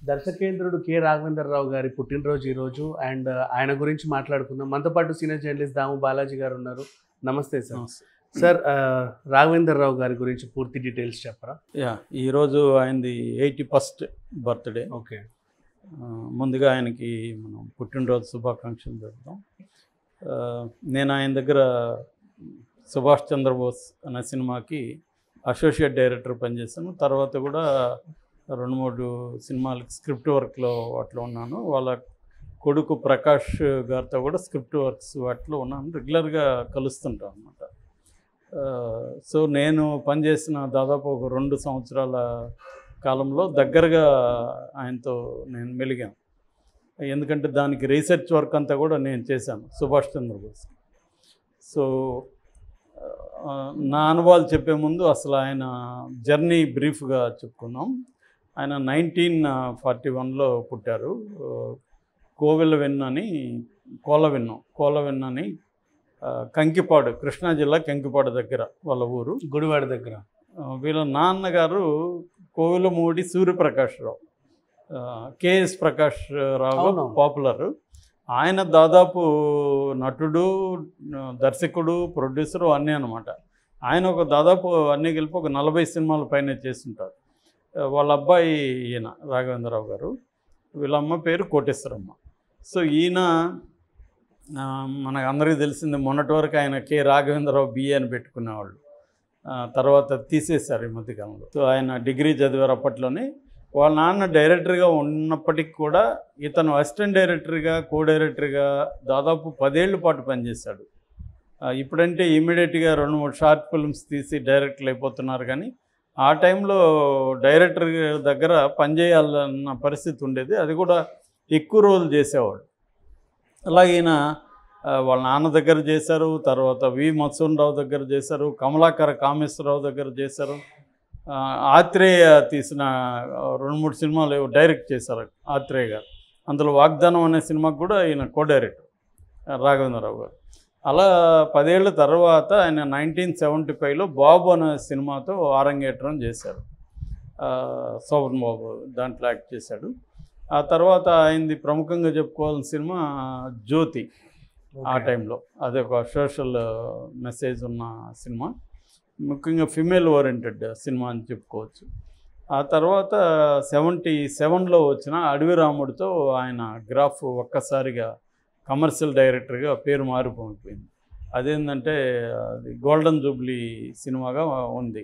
దర్శకేంద్రుడు K Raghavendra Rao గారి పుట్టినరోజు ఈరోజు అండ్ ఆయన గురించి మాట్లాడుకుందాం మనతో పాటు సీనియర్ జర్నలిస్ట్ దాము బాలాజీ గారు ఉన్నారు నమస్తే సార్ సార్ ఆ, రాఘవేంద్రరావు గారి గురించి పూర్తి డీటెయిల్స్ చెప్పరా యా ఈరోజు ఆయనది ఎయిటీ ఫస్ట్ బర్త్డే ఓకే ఆ, ముందుగా ఆయనకి మనం పుట్టినరోజు శుభాకాంక్షలు జరుపుతాం ఆ, నేను ఆయన దగ్గర సుభాష్ చంద్రబోస్ అనే సినిమాకి అసోసియేట్ డైరెక్టర్ పనిచేశాను తర్వాత కూడా రెండు మూడు సినిమాలకి స్క్రిప్ట్ వర్క్లో వాటిలో ఉన్నాను వాళ్ళ కొడుకు ప్రకాష్ గారితో కూడా స్క్రిప్ట్ వర్క్స్ వాటిలో ఉన్నాను రెగ్యులర్గా కలుస్తుంటాను అనమాట సో నేను పనిచేసిన దాదాపు ఒక రెండు సంవత్సరాల కాలంలో దగ్గరగా ఆయనతో నేను మెలిగాను ఎందుకంటే దానికి రీసెర్చ్ వర్క్ అంతా కూడా నేను చేశాను సుభాష్ చంద్రబోస్ సో ఆ, నా అనుభవాలు చెప్పే ముందు అసలు ఆయన జర్నీ బ్రీఫ్గా చెప్పుకుందాం ఆయన నైన్టీన్ ఫార్టీ వన్లో పుట్టారు ఆ, కోవెలవెన్ను అని కోలవెన్ను కోలవెన్ను అని ఆ, కంకిపాడు కృష్ణా జిల్లా కంకిపాడు దగ్గర వాళ్ళ ఊరు గుడివాడ దగ్గర ఆ, వీళ్ళ నాన్నగారు కోవిలమూడి సూర్యప్రకాశ్రావు ఆ, కేఎస్ ప్రకాష్ రావు అవును. పాపులర్ ఆయన దాదాపు నటుడు ఆ, దర్శకుడు ప్రొడ్యూసరు అన్నీ అనమాట ఆయన ఒక దాదాపు అన్నీ కలిపి ఒక నలభై సినిమాల పైన చేస్తుంటారు ఆ, వాళ్ళ అబ్బాయి ఈయన రాఘవేంద్రరావు గారు వీళ్ళ అమ్మ పేరు కోటేశ్వరమ్మ సో ఈయన ఆ, మనకు అందరికీ తెలిసింది మొన్నటి వరకు ఆయన కె రాఘవేంద్రరావు బిఏ అని పెట్టుకునేవాళ్ళు ఆ, తర్వాత తీసేశారు ఈ మధ్యకాలంలో సో ఆయన డిగ్రీ చదివారు అప్పట్లోనే వాళ్ళ నాన్న డైరెక్టర్గా ఉన్నప్పటికి కూడా ఇతను అసిస్టెంట్ డైరెక్టర్గా కో డైరెక్టర్గా దాదాపు పదేళ్ల పాటు పనిచేశాడు ఆ, ఇప్పుడంటే ఇమీడియట్గా రెండు మూడు షార్ట్ ఫిల్మ్స్ తీసి డైరెక్టర్లు అయిపోతున్నారు కానీ ఆ టైంలో డైరెక్టర్ దగ్గర పనిచేయాలన్న పరిస్థితి ఉండేది అది కూడా ఎక్కువ రోజులు చేసేవాడు అలాగే ఈయన ఆ, వాళ్ళ నాన్న దగ్గర చేశారు తర్వాత వి మత్సూన్ దగ్గర చేశారు కమలాకర కామేశ్వరరావు దగ్గర చేశారు ఆ, ఆత్రేయ తీసిన ఆ, రెండు మూడు సినిమాలు ఏవో డైరెక్ట్ చేశారు ఆత్రేయ గారు అందులో వాగ్దానం అనే సినిమాకు కూడా ఈయన కో డైరెక్టర్ రాఘవేంద్రరావు గారు అలా పదేళ్ల తర్వాత ఆయన నైన్టీన్ సెవెంటీ ఫైవ్లో బాబు అనే సినిమాతో ఆరంగేట్రం చేశారు ఆ, శోభన్ బాబు దాంట్లో యాక్ట్ చేశాడు ఆ తర్వాత ఆయనది ప్రముఖంగా చెప్పుకోవాల్సిన సినిమా జ్యోతి ఆ టైంలో అది ఒక సోషల్ మెసేజ్ ఉన్న సినిమా ముఖ్యంగా ఫిమేల్ ఓరియంటెడ్ సినిమా అని చెప్పుకోవచ్చు ఆ తర్వాత సెవెంటీ సెవెన్లో వచ్చిన అడవి రాముడితో ఆయన గ్రాఫ్ ఒక్కసారిగా కమర్షియల్ డైరెక్టర్గా పేరు మారిపోయిపోయింది అదేంటంటే అది గోల్డెన్ జూబ్లీ సినిమాగా ఉంది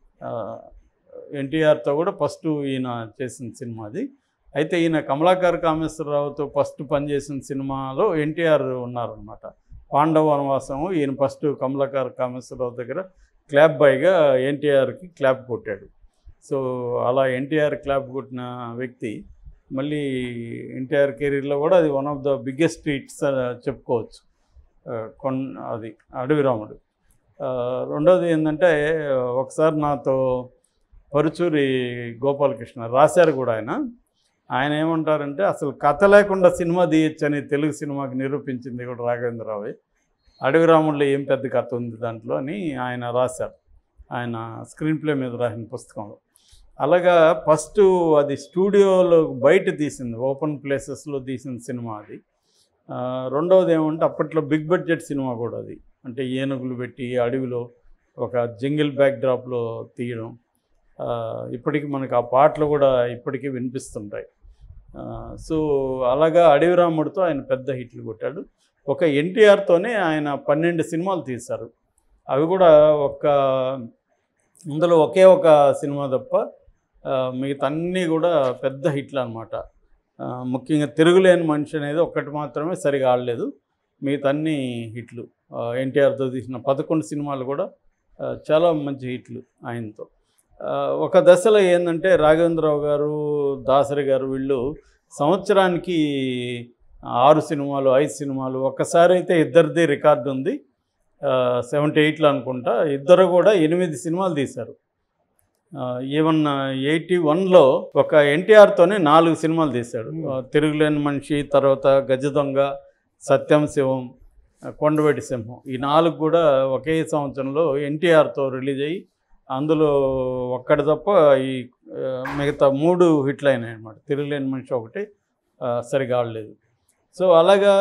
ఎన్టీఆర్తో కూడా ఫస్ట్ ఈయన చేసిన సినిమా అది అయితే ఈయన కమలాకర్ కామేశ్వరరావుతో ఫస్ట్ పనిచేసిన సినిమాలో ఎన్టీఆర్ ఉన్నారనమాట పాండవ వనవాసము ఈయన ఫస్ట్ కమలాకర్ కామేశ్వరరావు దగ్గర క్లాప్ బాయ్గా ఎన్టీఆర్కి క్లాప్ కొట్టాడు సో అలా ఎన్టీఆర్ క్లాప్ కొట్టిన వ్యక్తి మళ్ళీ ఎన్టీఆర్ కెరీర్లో కూడా అది one of the biggest hits చెప్పుకోవచ్చు ఆ, కొన్ అది అడవి రాముడు ఆ, రెండోది ఏంటంటే ఒకసారి నాతో పరుచూరి గోపాలకృష్ణ రాశారు కూడా ఆయన ఆయన ఏమంటారంటే అసలు కథ లేకుండా సినిమా తీయచ్చని తెలుగు సినిమాకి నిరూపించింది కూడా రాఘవేంద్రరావే అడవి రాముల్లో ఏం పెద్ద కథ ఉంది దాంట్లో అని ఆయన రాశారు ఆయన స్క్రీన్ ప్లే మీద రాసిన పుస్తకంలో అలాగా ఫస్ట్ అది స్టూడియోలో బయట తీసింది ఓపెన్ ప్లేసెస్లో తీసిన సినిమా అది ఆ, రెండవది ఏమంటే అప్పట్లో బిగ్ బడ్జెట్ సినిమా కూడా అది అంటే ఏనుగులు పెట్టి అడవిలో ఒక జంగిల్ బ్యాక్ డ్రాప్లో తీయడం ఆ, ఇప్పటికి మనకు ఆ పాటలు కూడా ఇప్పటికీ వినిపిస్తుంటాయి ఆ, సో అలాగా అడవి రాముడితో ఆయన పెద్ద హిట్లు కొట్టాడు ఒక ఎన్టీఆర్తోనే ఆయన పన్నెండు సినిమాలు తీశారు అవి కూడా ఒక ఇందులో ఒకే ఒక సినిమా తప్ప ఆ, మిగతా అన్నీ కూడా పెద్ద హిట్లు అనమాట ముఖ్యంగా తిరుగులేని మనిషి అనేది ఒక్కటి మాత్రమే సరిగా ఆడలేదు మిగతా అన్ని హిట్లు ఎన్టీఆర్తో తీసిన పదకొండు సినిమాలు కూడా ఆ, చాలా మంచి హిట్లు ఆయనతో ఆ, ఒక దశలో ఏంటంటే రాఘవేంద్రరావు గారు దాసరి గారు వీళ్ళు సంవత్సరానికి ఆరు సినిమాలు ఐదు సినిమాలు ఒక్కసారి అయితే ఇద్దరిది రికార్డు ఉంది సెవెంటీ ఎయిట్లో అనుకుంటా ఇద్దరు కూడా ఎనిమిది సినిమాలు తీశారు ఈవెన్ ఎయిటీ వన్లో ఒక ఎన్టీఆర్తోనే నాలుగు సినిమాలు తీశాడు Hmm. ఆ, తిరుగులేని మనిషి తర్వాత గజ దొంగ సత్యం శివం ఆ, కొండవేటి సింహం ఈ నాలుగు కూడా ఒకే సంవత్సరంలో ఎన్టీఆర్తో రిలీజ్ అయ్యి అందులో ఒక్కటి తప్ప ఈ ఆ, మిగతా మూడు హిట్లు అయినాయి అనమాట తిరుగులేని మనిషి ఒకటి ఆ, సరిగా ఆడలేదు సో అలాగా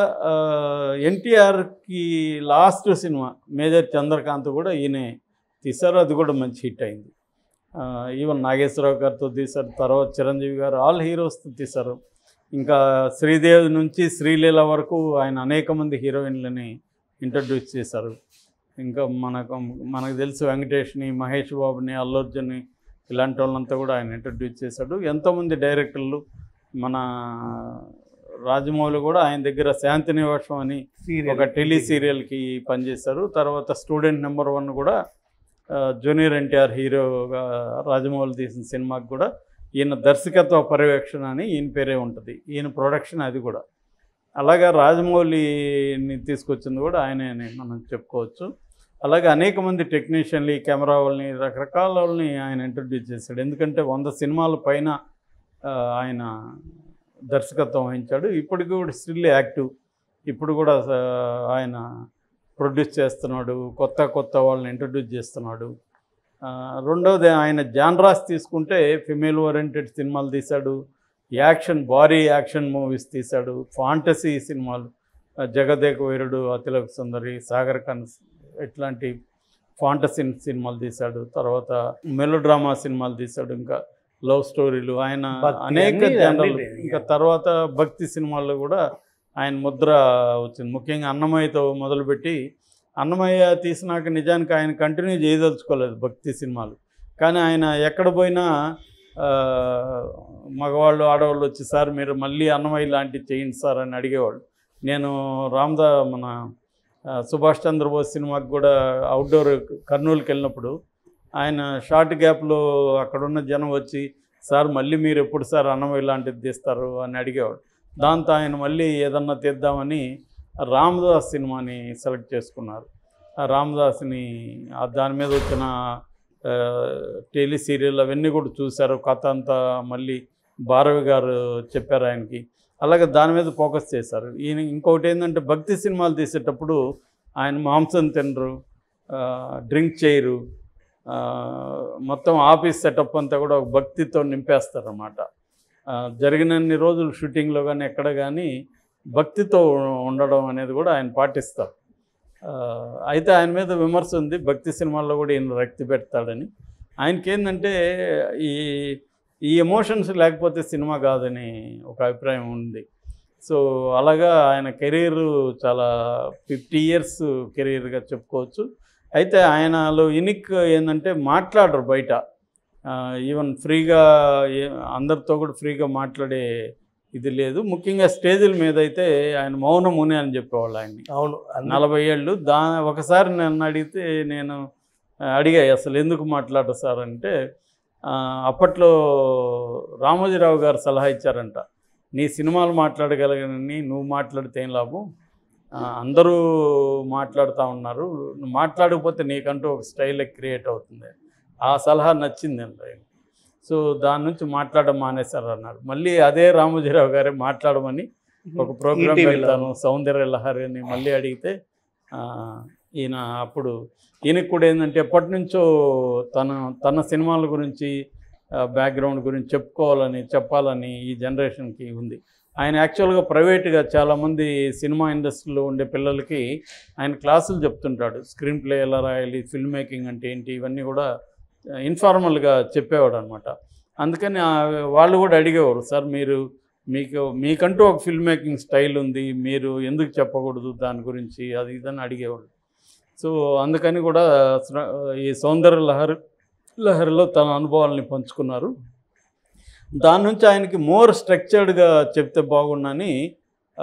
ఎన్టీఆర్కి లాస్ట్ సినిమా మేజర్ చంద్రకాంత్ కూడా ఈయనే తీశారు అది కూడా మంచి హిట్ అయింది ఆ, ఈవెన్ నాగేశ్వరరావు గారితో తీశారు తర్వాత చిరంజీవి గారు ఆల్ హీరోస్తో తీశారు ఇంకా శ్రీదేవి నుంచి శ్రీలీల వరకు ఆయన అనేక మంది హీరోయిన్లని ఇంట్రడ్యూస్ చేశారు ఇంకా మనకు మనకు తెలుసు వెంకటేష్ని మహేష్ బాబుని అల్లు అర్జున్ని ఇలాంటి వాళ్ళంతా కూడా ఆయన ఇంట్రడ్యూస్ చేశాడు ఎంతోమంది డైరెక్టర్లు మన రాజమౌళి కూడా ఆయన దగ్గర శాంతి నివాసం అని ఒక టెలి సీరియల్కి పనిచేశారు తర్వాత స్టూడెంట్ నెంబర్ వన్ కూడా ఆ, జూనియర్ ఎన్టీఆర్ హీరోగా రాజమౌళి తీసిన సినిమాకి కూడా ఈయన దర్శకత్వ పర్యవేక్షణ అని ఈయన పేరే ఉంటుంది ఈయన ప్రొడక్షన్ అది కూడా అలాగా రాజమౌళిని తీసుకొచ్చింది కూడా ఆయనే అని మనం చెప్పుకోవచ్చు అలాగే అనేక మంది టెక్నీషియన్లు ఈ కెమెరా వాళ్ళని రకరకాల వాళ్ళని ఆయన ఇంట్రడ్యూస్ చేశాడు ఎందుకంటే వంద సినిమాల పైన ఆ, ఆయన దర్శకత్వం వహించాడు ఇప్పటికి కూడా స్టిల్ యాక్టివ్ ఇప్పుడు కూడా ఆ, ఆయన ప్రొడ్యూస్ చేస్తున్నాడు కొత్త కొత్త వాళ్ళని ఇంట్రడ్యూస్ చేస్తున్నాడు ఆ, రెండవది ఆయన జాన్రాస్ తీసుకుంటే ఫిమేల్ ఓరియంటెడ్ సినిమాలు తీశాడు యాక్షన్ భారీ యాక్షన్ మూవీస్ తీశాడు ఫాంటసీ సినిమాలు ఆ, జగదేక వీరుడు అతిలక సుందరి సాగర్ ఖాన్ ఇట్లాంటి ఫాంటసీ సినిమాలు తీశాడు తర్వాత మెలో డ్రామా సినిమాలు తీశాడు ఇంకా లవ్ స్టోరీలు ఆయన భక్తి అనేక అన్ని- జనరల్ అన్ని ఇంకా తర్వాత భక్తి సినిమాల్లో కూడా ఆయన ముద్ర వచ్చింది ముఖ్యంగా అన్నమయ్యతో మొదలుపెట్టి అన్నమయ్య తీసినాక నిజానికి ఆయన కంటిన్యూ చేయదలుచుకోలేదు భక్తి సినిమాలు కానీ ఆయన ఎక్కడ పోయినా ఆ, మగవాళ్ళు ఆడవాళ్ళు వచ్చి సార్ మీరు మళ్ళీ అన్నమయ్య లాంటివి చేయండి సార్ అని అడిగేవాళ్ళు నేను రామదా మన ఆ, సుభాష్ చంద్రబోస్ సినిమాకి కూడా అవుట్డోర్ కర్నూలుకి వెళ్ళినప్పుడు ఆయన షార్ట్ గ్యాప్లో అక్కడున్న జనం వచ్చి సార్ మళ్ళీ మీరు ఎప్పుడు సార్ అన్నమయ్య లాంటిది తీస్తారు అని అడిగేవాడు దాంతో ఆయన మళ్ళీ ఏదన్నా తీద్దామని రామదాస్ సినిమాని సెలెక్ట్ చేసుకున్నారు ఆ రామదాస్ని ఆ దాని మీద వచ్చిన ఆ, టెలి సీరియల్ అవన్నీ కూడా చూశారు కథ అంతా మళ్ళీ భారవి గారు చెప్పారు ఆయనకి అలాగే దాని మీద ఫోకస్ చేశారు ఈయన ఇంకొకటి ఏంటంటే భక్తి సినిమాలు తీసేటప్పుడు ఆయన మాంసం తినరు ఆ, డ్రింక్ చేయరు ఆ, మొత్తం ఆఫీస్ సెటప్ అంతా కూడా ఒక భక్తితో నింపేస్తారన్నమాట ఆ, జరిగినన్ని రోజులు షూటింగ్లో కానీ ఎక్కడ కానీ భక్తితో ఉండడం అనేది కూడా ఆయన పాటిస్తారు ఆ, అయితే ఆయన మీద విమర్శ ఉంది భక్తి సినిమాల్లో కూడా ఈయన రక్తి పెడతాడని ఆయనకి ఏంటంటే ఈ ఈ ఎమోషన్స్ లేకపోతే సినిమా కాదని ఒక అభిప్రాయం ఉంది సో అలాగా ఆయన కెరీర్ చాలా ఫిఫ్టీ ఇయర్స్ కెరీర్గా చెప్పుకోవచ్చు అయితే ఆయనలో యునిక్ ఏంటంటే మాట్లాడరు బయట ఈవెన్ ఫ్రీగా ఏ- అందరితో కూడా ఫ్రీగా మాట్లాడే ఇది లేదు ముఖ్యంగా స్టేజీల మీద అయితే ఆయన మౌన ముని అని చెప్పేవాళ్ళు ఆయన్ని అవును అన్ని- నలభై ఏళ్ళు దా ఒకసారి నన్ను అడిగితే నేను ఆ, అడిగా అసలు ఎందుకు మాట్లాడరు సార్ అంటే ఆ, అప్పట్లో రామోజీరావు గారు సలహా ఇచ్చారంట నీ సినిమాలు మాట్లాడగలగని నువ్వు మాట్లాడితే ఏం లాభం ఆ, అందరూ మాట్లాడుతూ ఉన్నారు నువ్వు మాట్లాడకపోతే నీకంటూ ఒక స్టైల్ క్రియేట్ అవుతుంది ఆ సలహా నచ్చింది అంట ఆయనకి. సో దాని నుంచి మాట్లాడడం మానేశారు అన్నారు మళ్ళీ అదే రామోజీరావు గారే మాట్లాడమని ఒక ప్రోగ్రామ్ ఈటీవీలో. వెళ్తాను సౌందర్య లహరి అని మళ్ళీ అడిగితే ఆ, ఈయన అప్పుడు ఈయనకి కూడా ఏంటంటే ఎప్పటి నుంచో తన తన సినిమాల గురించి బ్యాక్గ్రౌండ్ గురించి చెప్పుకోవాలని చెప్పాలని ఈ జనరేషన్కి ఉంది ఆయన యాక్చువల్గా ప్రైవేట్గా చాలామంది సినిమా ఇండస్ట్రీలో ఉండే పిల్లలకి ఆయన క్లాసులు చెప్తుంటాడు స్క్రీన్ ప్లే ఎలా రాయాలి ఫిల్మ్ మేకింగ్ అంటే ఏంటి ఇవన్నీ కూడా ఇన్ఫార్మల్గా చెప్పేవాడు అనమాట అందుకని ఆ వాళ్ళు కూడా అడిగేవారు సార్ మీరు మీకు మీకంటూ ఒక ఫిల్మ్ మేకింగ్ స్టైల్ ఉంది మీరు ఎందుకు చెప్పకూడదు దాని గురించి అది ఇదని అడిగేవాళ్ళు సో అందుకని కూడా స్ర- ఈ సౌందర్య లహరి లహరిలో తన అనుభవాలని పంచుకున్నారు దాని నుంచి ఆయనకి మోర్ స్ట్రక్చర్డ్గా చెప్తే బాగుండని ఆ,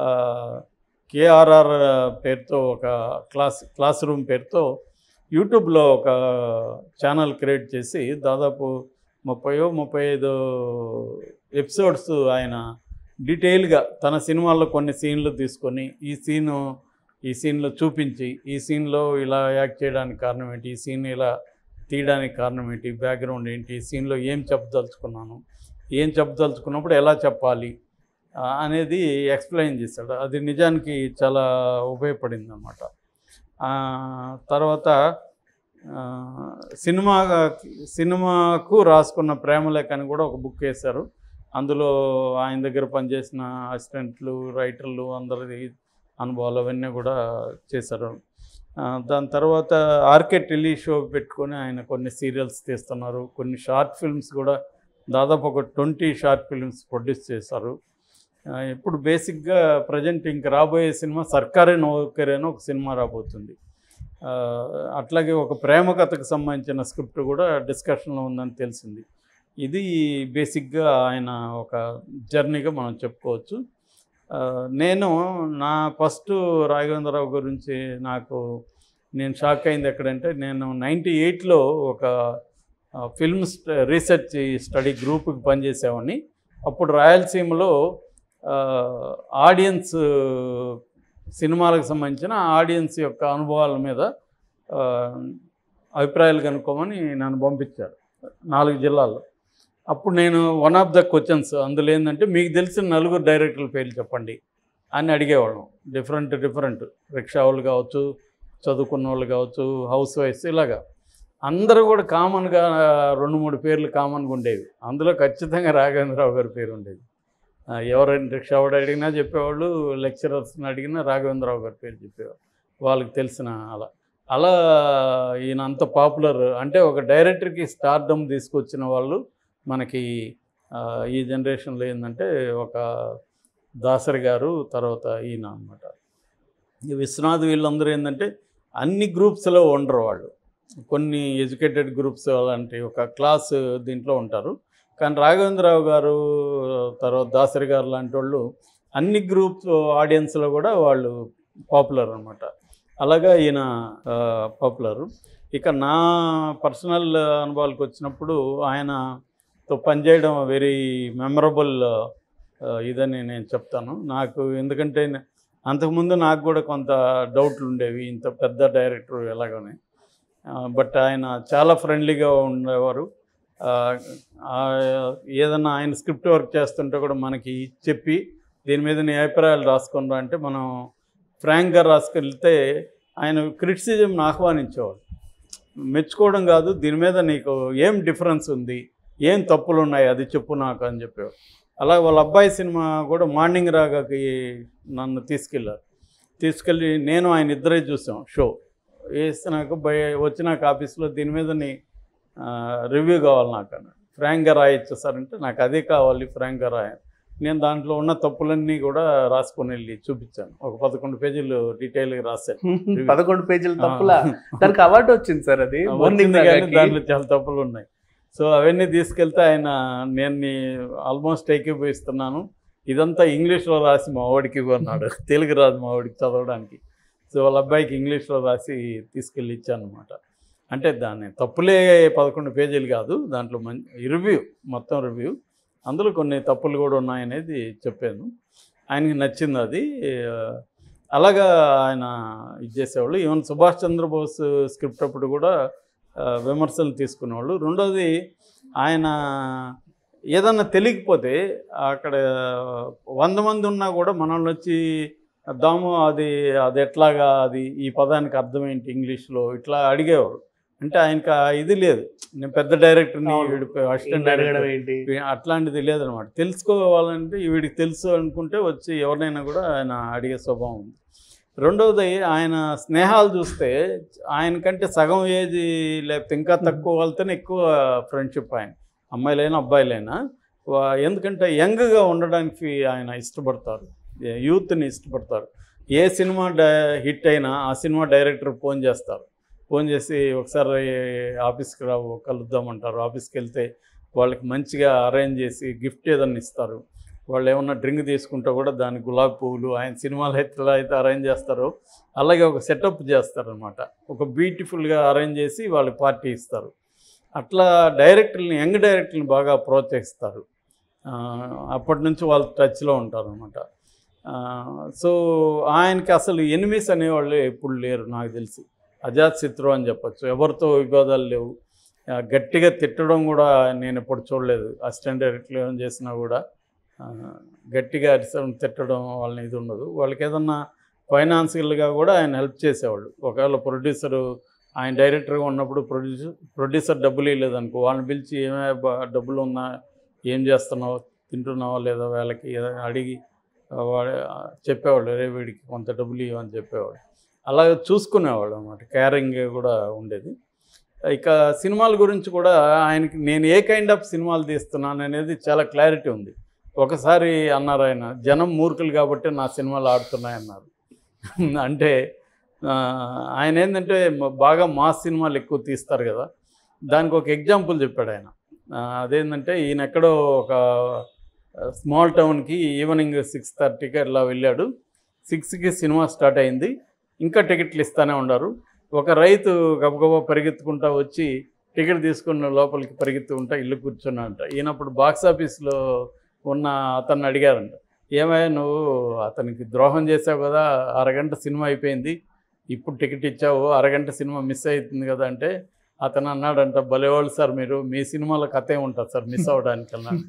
కేఆర్ఆర్ పేరుతో ఒక క్లాస్ క్లాస్ రూమ్ పేరుతో యూట్యూబ్లో ఒక ఛానల్ క్రియేట్ చేసి దాదాపు ముప్పయో ముప్పై ఐదు ఎపిసోడ్స్ ఆయన డీటెయిల్గా తన సినిమాల్లో కొన్ని సీన్లు తీసుకొని ఈ సీను ఈ సీన్లో చూపించి ఈ సీన్లో ఇలా యాక్ట్ చేయడానికి కారణం ఏంటి ఈ సీన్ ఇలా తీయడానికి కారణం ఏంటి బ్యాక్గ్రౌండ్ ఏంటి ఈ సీన్లో ఏం చెప్పదలుచుకున్నాను ఏం చెప్పదలుచుకున్నప్పుడు ఎలా చెప్పాలి ఆ, అనేది ఎక్స్ప్లెయిన్ చేశాడు అది నిజానికి చాలా ఉపయోగపడింది అన్నమాట ఆ, తర్వాత ఆ, సినిమా సినిమాకు రాసుకున్న ప్రేమలేఖ అని కూడా ఒక బుక్ వేశారు అందులో ఆయన దగ్గర పనిచేసిన అసిస్టెంట్లు రైటర్లు అందరిది అనుభవాలు అవన్నీ కూడా చేశారు ఆ, దాని తర్వాత ఆర్కే టెలి షో పెట్టుకొని ఆయన కొన్ని సీరియల్స్ తీస్తున్నారు కొన్ని షార్ట్ ఫిల్మ్స్ కూడా దాదాపు ఒక ట్వంటీ షార్ట్ ఫిల్మ్స్ ప్రొడ్యూస్ చేశారు ఆ, ఇప్పుడు బేసిక్గా ప్రజెంట్ ఇంక రాబోయే సినిమా సర్కారే నౌకరే అని ఒక సినిమా రాబోతుంది ఆ, అట్లాగే ఒక ప్రేమ కథకు సంబంధించిన స్క్రిప్ట్ కూడా డిస్కషన్లో ఉందని తెలిసింది ఇది బేసిక్గా ఆయన ఒక జర్నీగా మనం చెప్పుకోవచ్చు ఆ, నేను నా ఫస్ట్ రాఘవేంద్రరావు గురించి నాకు నేను షాక్ అయింది ఎక్కడంటే నేను నైంటీ ఎయిట్లో ఒక ఫిల్మ్ రీసెర్చ్ స్టడీ గ్రూప్కి పనిచేసేవాడిని అప్పుడు రాయలసీమలో ఆడియన్స్ సినిమాలకు సంబంధించిన ఆడియన్స్ యొక్క అనుభవాల మీద ఆ, అభిప్రాయాలు కనుక్కోమని నన్ను పంపించారు నాలుగు జిల్లాల్లో అప్పుడు నేను వన్ ఆఫ్ ద క్వశ్చన్స్ అందులో ఏంటంటే మీకు తెలిసిన నలుగురు డైరెక్టర్ల పేర్లు చెప్పండి అని అడిగేవాళ్ళం డిఫరెంట్ డిఫరెంట్ రిక్షా వాళ్ళు కావచ్చు చదువుకున్న వాళ్ళు కావచ్చు హౌస్ వైఫ్స్ ఇలాగా అందరూ కూడా కామన్గా రెండు మూడు పేర్లు కామన్గా ఉండేవి అందులో ఖచ్చితంగా రాఘవేంద్రరావు గారి పేరు ఉండేది ఆ, ఎవరైనా రిక్షా వాడు అడిగినా చెప్పేవాళ్ళు లెక్చరర్స్ని అడిగినా రాఘవేంద్రరావు గారి పేరు చెప్పేవాళ్ళు వాళ్ళకి తెలిసిన అలా అలా ఈయన అంత పాపులర్ అంటే ఒక డైరెక్టర్కి స్టార్డమ్ తీసుకొచ్చిన వాళ్ళు మనకి ఆ, ఈ జనరేషన్లో ఏంటంటే ఒక దాసరి గారు తర్వాత ఈయన అనమాట ఈ విశ్వనాథ్ వీళ్ళందరూ ఏంటంటే అన్ని గ్రూప్స్లో ఉండరు వాళ్ళు కొన్ని ఎడ్యుకేటెడ్ గ్రూప్స్ అలాంటి ఒక క్లాస్ దీంట్లో ఉంటారు కానీ రాఘవేంద్రరావు గారు తర్వాత దాసరి గారు లాంటి వాళ్ళు అన్ని గ్రూప్ ఆడియన్స్లో కూడా వాళ్ళు పాపులర్ అనమాట అలాగా ఈయన పాపులర్ ఇక నా పర్సనల్ అనుభవాలకు వచ్చినప్పుడు ఆయనతో పనిచేయడం వెరీ మెమరబుల్ ఇదని నేను చెప్తాను నాకు ఎందుకంటే నే- అంతకుముందు నాకు కూడా కొంత డౌట్లు ఉండేవి ఇంత పెద్ద డైరెక్టర్ ఎలాగని బట్ ఆయన చాలా ఫ్రెండ్లీగా ఉండేవారు ఆ, ఆ, ఏదన్నా ఆయన స్క్రిప్ట్ వర్క్ చేస్తుంటే కూడా మనకి చెప్పి దీని మీద నీ అభిప్రాయాలు రాసుకున్నా అంటే మనం ఫ్రాంక్గా రాసుకెళ్తే ఆయన క్రిటిసిజంని ఆహ్వానించేవాడు మెచ్చుకోవడం కాదు దీని మీద నీకు ఏం డిఫరెన్స్ ఉంది ఏం తప్పులు ఉన్నాయి అది చెప్పు నాకు అని చెప్పేవాడు అలా వాళ్ళ అబ్బాయి సినిమా కూడా మార్నింగ్ రాగాకి నన్ను తీసుకెళ్ళారు తీసుకెళ్ళి నేను ఆయన ఇద్దరే చూసాం షో వేసినాక బయ వచ్చినాక ఆఫీస్లో దీని మీద నీ రివ్యూ కావాలి నాకు అన్నాడు ఫ్రాంక్గా రాయొచ్చు సార్ అంటే నాకు అదే కావాలి ఫ్రాంక్గా రాయ నేను దాంట్లో ఉన్న తప్పులన్నీ కూడా రాసుకొని వెళ్ళి చూపించాను ఒక పదకొండు పేజీలు డీటెయిల్గా రాశాను పదకొండు పేజీల తప్పులా దానికి అవార్డు వచ్చింది సార్ అది వచ్చింది Morning కానీ రాగాకి. దాంట్లో చాలా తప్పులు ఉన్నాయి సో అవన్నీ తీసుకెళ్తే ఆయన నేను ఆల్మోస్ట్ ఏకీభవిస్తున్నాను ఇదంతా ఇంగ్లీష్లో రాసి మా వాడికి ఇవ్వన్నాడు తెలుగు రాదు మా వాడికి చదవడానికి సో వాళ్ళ అబ్బాయికి ఇంగ్లీష్లో రాసి తీసుకెళ్ళి ఇచ్చాను అనమాట అంటే దాన్ని తప్పులే పదకొండు పేజీలు కాదు దాంట్లో మంచి రివ్యూ మొత్తం రివ్యూ అందులో కొన్ని తప్పులు కూడా ఉన్నాయనేది చెప్పాను ఆయనకి నచ్చింది అది ఆ, అలాగా ఆయన ఇది చేసేవాళ్ళు ఈవెన్ సుభాష్ చంద్రబోస్ స్క్రిప్ట్ అప్పుడు కూడా ఆ, విమర్శలు తీసుకునేవాళ్ళు రెండోది ఆయన ఏదన్నా తెలియకపోతే అక్కడ వంద మంది ఉన్నా కూడా మనల్ని వచ్చి దాము అది అది ఎట్లాగా అది ఈ పదానికి అర్థం ఏంటి ఇంగ్లీష్లో ఇట్లా అడిగేవారు అంటే ఆయనకి ఆ ఇది లేదు నేను పెద్ద డైరెక్టర్ని అవును. వీడి అసిస్టెంట్ ఈయన అడగడం డైరెక్టర్ ఏంటి వీ- అట్లాంటిది లేదనమాట తెలుసుకోవాలంటే వీడికి తెలుసు అనుకుంటే వచ్చి ఎవరినైనా కూడా ఆయన అడిగే స్వభావం ఉంది రెండవది ఆయన స్నేహాలు చూస్తే ఆయనకంటే సగం ఏజ్ లేకపోతే ఇంకా తక్కువ వాళ్ళతోనే ఎక్కువ ఫ్రెండ్షిప్ ఆయన అమ్మాయిలైనా అబ్బాయిలైనా వా- ఎందుకంటే యంగ్గా ఉండడానికి ఆయన ఇష్టపడతారు యూత్ని ఇష్టపడతారు ఏ సినిమా డై హిట్ అయినా ఆ సినిమా డైరెక్టర్ ఫోన్ చేస్తారు ఫోన్ చేసి ఒకసారి ఆఫీస్కి రావు కలుద్దామంటారు ఆఫీస్కి వెళ్తే వాళ్ళకి మంచిగా అరేంజ్ చేసి గిఫ్ట్ ఏదన్నా ఇస్తారు వాళ్ళు ఏమన్నా డ్రింక్ తీసుకుంటే కూడా దాని గులాబీ పువ్వులు ఆయన సినిమాలు అయితే ఎలా అయితే అరేంజ్ చేస్తారో అలాగే ఒక సెటప్ చేస్తారనమాట ఒక బ్యూటిఫుల్గా అరేంజ్ చేసి వాళ్ళకి పార్టీ ఇస్తారు అట్లా డైరెక్టర్ని యంగ్ డైరెక్టర్ని బాగా ప్రోత్సహిస్తారు ఆ, అప్పటి నుంచి వాళ్ళు టచ్లో ఉంటారు అనమాట సో ఆయనకి అసలు ఎనిమిస్ అనేవాళ్ళు ఎప్పుడు లేరు నాకు తెలిసి అజాత్ శత్రు అని చెప్పొచ్చు ఎవరితో విభేదాలు లేవు ఆ, గట్టిగా తిట్టడం కూడా నేను ఎప్పుడు చూడలేదు అసిస్టెంట్ డైరెక్టర్ ఏం చేసినా కూడా ఆ, గట్టిగా అరిసడం తిట్టడం వాళ్ళని ఇది ఉండదు వాళ్ళకి ఏదన్నా ఫైనాన్షియల్గా కూడా ఆయన హెల్ప్ చేసేవాళ్ళు ఒకవేళ ప్రొడ్యూసరు ఆయన డైరెక్టర్గా ఉన్నప్పుడు ప్రొడ్యూసర్ ప్రొడ్యూసర్ డబ్బులు ఇవ్వలేదనుకో వాళ్ళని పిలిచి ఏమైనా బ- డబ్బులు ఉన్నా ఏం చేస్తున్నావు తింటున్నావా లేదా వాళ్ళకి ఏదైనా అడిగి ఆ, వాడు ఆ, చెప్పేవాళ్ళు రే వీడికి కొంత డబ్బులు ఇవ్వని చెప్పేవాడు అలాగే చూసుకునేవాడు అనమాట కేరింగ్ కూడా ఉండేది ఇక సినిమాల గురించి కూడా ఆయనకి నేను ఏ కైండ్ ఆఫ్ సినిమాలు తీస్తున్నాను అనేది చాలా క్లారిటీ ఉంది ఒకసారి అన్నారు ఆయన జనం మూర్ఖులు కాబట్టి నా సినిమాలు ఆడుతున్నాయన్నారు అంటే ఆ, ఆయన ఏంటంటే మ- బాగా మాస్ సినిమాలు ఎక్కువ తీస్తారు కదా దానికి ఒక ఎగ్జాంపుల్ చెప్పాడు ఆయన ఆ, అదేంటంటే ఈయన ఎక్కడో ఒక స్మాల్ టౌన్కి ఈవినింగ్ సిక్స్ థర్టీకి అట్లా వెళ్ళాడు సిక్స్కి సినిమా స్టార్ట్ అయింది ఇంకా టికెట్లు ఇస్తూనే ఉన్నారు ఒక రైతు గబగబా పరిగెత్తుకుంటా వచ్చి టికెట్ తీసుకున్న లోపలికి పరిగెత్తుకుంటా ఇల్లు కూర్చున్నాడంట ఈయనప్పుడు బాక్స్ ఆఫీస్లో ఉన్న అతన్ని అడిగారంట ఏమయ్యా నువ్వు అతనికి ద్రోహం చేసావు కదా అరగంట సినిమా అయిపోయింది ఇప్పుడు టికెట్ ఇచ్చావు అరగంట సినిమా మిస్ అవుతుంది కదా అంటే అతను అన్నాడంట భలేవాళ్ళు సార్ మీరు మీ సినిమాలో కథ ఏముంటుంది సార్ మిస్ అవ్వడానికి అన్నాడు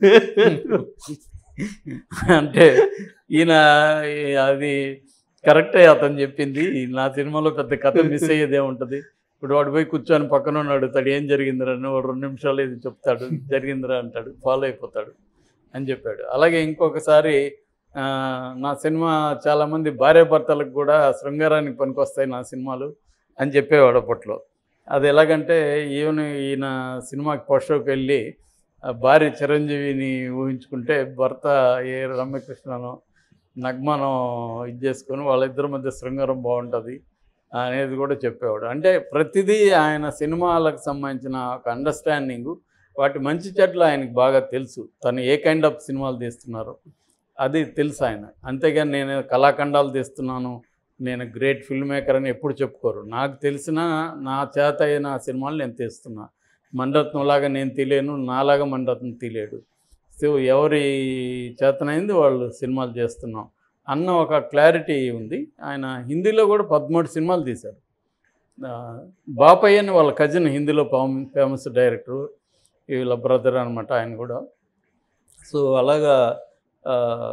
అంటే ఈయన ఈ- అది కరెక్టే అతను చెప్పింది నా సినిమాలో పెద్ద కథ మిస్ అయ్యేదే ఉంటుంది ఇప్పుడు వాడు పోయి కూర్చొని పక్కన ఉన్నాడు అడుగుతాడు ఏం జరిగిందిరా అని వాడు రెండు నిమిషాలు ఇది చెప్తాడు జరిగిందిరా అంటాడు ఫాలో అయిపోతాడు అని చెప్పాడు అలాగే ఇంకొకసారి ఆ, నా సినిమా చాలామంది భార్యాభర్తలకు కూడా శృంగారానికి పనికొస్తాయి నా సినిమాలు అని చెప్పేవాడు అప్పట్లో అది ఎలాగంటే ఈవెన్ ఈయన సినిమాకి ఫస్ట్ షోకి వెళ్ళి ఆ భార్య చిరంజీవిని ఊహించుకుంటే భర్త ఏ రమ్యకృష్ణనో నగ్మనం ఇది చేసుకొని వాళ్ళిద్దరి మధ్య శృంగారం బాగుంటుంది అనేది కూడా చెప్పేవాడు అంటే ప్రతిదీ ఆయన సినిమాలకు సంబంధించిన ఒక అండర్స్టాండింగు వాటి మంచి చెడ్లు ఆయనకు బాగా తెలుసు తను ఏ కైండ్ ఆఫ్ సినిమాలు తీస్తున్నారు అది తెలుసు ఆయన అంతేగాని నేను కళాఖండాలు తీస్తున్నాను నేను గ్రేట్ ఫిల్మ్ మేకర్ అని ఎప్పుడు చెప్పుకోరు నాకు తెలిసిన నా చేత అయిన సినిమాలు నేను తీస్తున్నా మణరత్నంలాగా నేను తీలేను నాలాగా మణరత్నం తీలేడు సో ఎవరి చేతనైంది వాళ్ళు సినిమాలు చేస్తున్నాం అన్న ఒక క్లారిటీ ఉంది ఆయన హిందీలో కూడా పదమూడు సినిమాలు తీశారు ఆ, బాపయ్య అని వాళ్ళ కజిన్ హిందీలో ఫేమస్ డైరెక్టర్ వీళ్ళ బ్రదర్ అనమాట ఆయన కూడా సో అలాగా ఆ,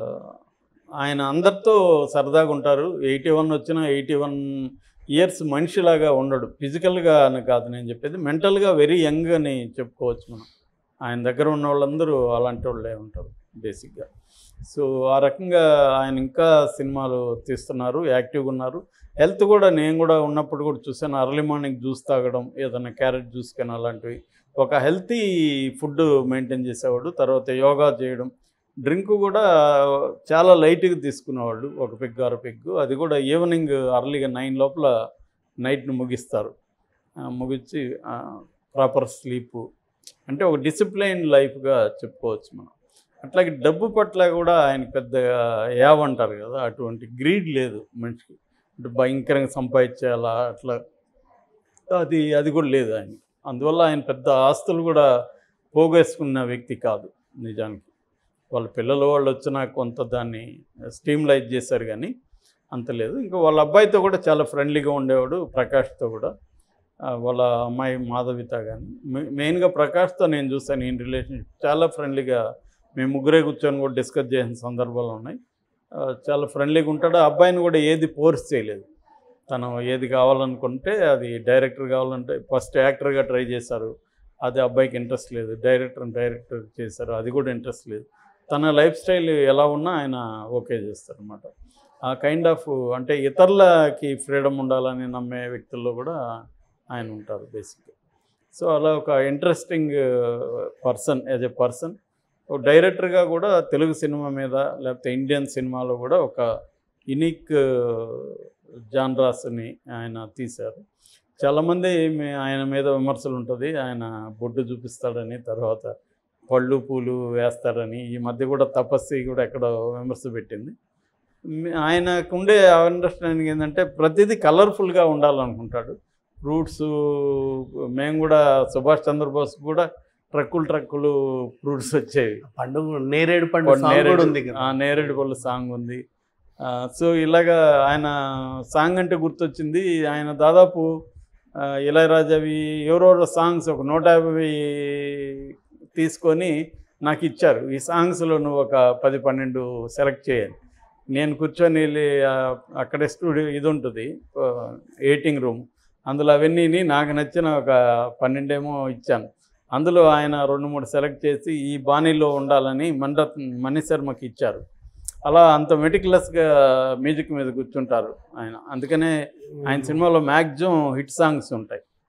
ఆయన అందరితో సరదాగా ఉంటారు ఎయిటీ వన్ వచ్చిన ఎయిటీ వన్ ఇయర్స్ మనిషిలాగా ఉండడు ఫిజికల్గా అని కాదు నేను చెప్పేది మెంటల్గా వెరీ యంగ్ అని చెప్పుకోవచ్చు మనం ఆయన దగ్గర ఉన్న వాళ్ళందరూ అలాంటి వాళ్ళే ఉంటారు బేసిక్గా సో ఆ రకంగా ఆయన ఇంకా సినిమాలు తీస్తున్నారు యాక్టివ్గా ఉన్నారు హెల్త్ కూడా నేను కూడా ఉన్నప్పుడు కూడా చూసాను అర్లీ మార్నింగ్ జ్యూస్ తాగడం ఏదైనా క్యారెట్ జ్యూస్ కానీ అలాంటివి ఒక హెల్తీ ఫుడ్ మెయింటైన్ చేసేవాడు తర్వాత యోగా చేయడం డ్రింక్ కూడా చాలా లైట్గా తీసుకునేవాళ్ళు ఒక పెగ్గు అర పెగ్గు అది కూడా ఈవినింగ్ అర్లీగా నైన్ లోపల నైట్ను ముగిస్తారు ఆ, ముగించి ప్రాపర్ స్లీపు అంటే ఒక డిసిప్లైన్ లైఫ్గా చెప్పుకోవచ్చు మనం అట్లాగే డబ్బు పట్ల కూడా ఆయన పెద్దగా ఏవంటారు కదా అటువంటి గ్రీడ్ లేదు మనిషికి అంటే భయంకరంగా సంపాదించేయాలా అట్లా అది అది కూడా లేదు ఆయన అందువల్ల ఆయన పెద్ద ఆస్తులు కూడా పోగేసుకున్న వ్యక్తి కాదు నిజానికి వాళ్ళ పిల్లలు వాళ్ళు వచ్చినా కొంత దాన్ని స్టీమ్లైజ్ చేశారు కానీ అంత లేదు ఇంకా వాళ్ళ అబ్బాయితో కూడా చాలా ఫ్రెండ్లీగా ఉండేవాడు ప్రకాష్తో కూడా ఆ, వాళ్ళ అమ్మాయి మాధవిత కానీ మెయిన్గా ప్రకాష్తో నేను చూస్తాను ఈయన రిలేషన్షిప్ చాలా ఫ్రెండ్లీగా మేము ముగ్గురే కూర్చొని కూడా డిస్కస్ చేసిన సందర్భాలు ఉన్నాయి ఆ, చాలా ఫ్రెండ్లీగా ఉంటాడు ఆ అబ్బాయిని కూడా ఏది ఫోర్స్ చేయలేదు తను ఏది కావాలనుకుంటే అది డైరెక్టర్ కావాలంటే ఫస్ట్ యాక్టర్గా ట్రై చేశారు అది అబ్బాయికి ఇంట్రెస్ట్ లేదు డైరెక్టర్ డైరెక్టర్ చేశారు అది కూడా ఇంట్రెస్ట్ లేదు తన లైఫ్ స్టైల్ ఎలా ఉన్నా ఆయన ఓకే చేస్తారు అనమాట ఆ కైండ్ ఆఫ్ అంటే ఇతరులకి ఫ్రీడమ్ ఉండాలని నమ్మే వ్యక్తుల్లో కూడా ఆయన ఉంటారు బేసిక్గా సో అలా ఒక interesting person as a person ఒక డైరెక్టర్గా కూడా తెలుగు సినిమా మీద లేకపోతే ఇండియన్ సినిమాలో కూడా ఒక యునిక్ జాన్రాస్ని ఆయన తీశారు చాలామంది మీ- ఆయన మీద విమర్శలు ఉంటుంది ఆయన బొడ్డు చూపిస్తాడని తర్వాత పళ్ళు పూలు వేస్తాడని ఈ మధ్య కూడా తపస్సి కూడా ఎక్కడ విమర్శ పెట్టింది మీ- ఆయనకు ఉండే అండర్స్టాండింగ్ ఏంటంటే ప్రతిదీ కలర్ఫుల్గా ఉండాలనుకుంటాడు ఫ్రూట్స్ మేము కూడా సుభాష్ చంద్రబోస్ కూడా ట్రక్కులు ట్రక్కులు ఫ్రూట్స్ వచ్చేవి పండుగ నేరేడు పండుగ కొన్ని సాంగ్ కూడా నేరేడు ఉంది కదా ఆ, నేరేడు పళ్ళు సాంగ్ ఉంది ఆ, సో ఇలాగా ఆయన సాంగ్ అంటే గుర్తొచ్చింది ఆయన దాదాపు ఆ, ఇళయరాజావి ఎవరెవరో సాంగ్స్ ఒక నూట యాభై తీసుకొని నాకు ఇచ్చారు ఈ సాంగ్స్లో నువ్వు ఒక పది పన్నెండు సెలెక్ట్ చేయాలి నేను కూర్చొని వెళ్ళి ఆ, అక్కడే స్టూడియో ఇది ఉంటుంది ఎయిటింగ్ రూమ్ అందులో అవన్నీని నాకు నచ్చిన ఒక పన్నెండేమో ఇచ్చాను అందులో ఆయన రెండు మూడు సెలెక్ట్ చేసి ఈ బాణీలో ఉండాలని మండ మణిశర్మకి ఇచ్చారు అలా అంత మెటికులస్గా మ్యూజిక్ మీద కూర్చుంటారు ఆయన అందుకనే ఆయన సినిమాలో మ్యాక్సిమం హిట్ సాంగ్స్ ఉంటాయి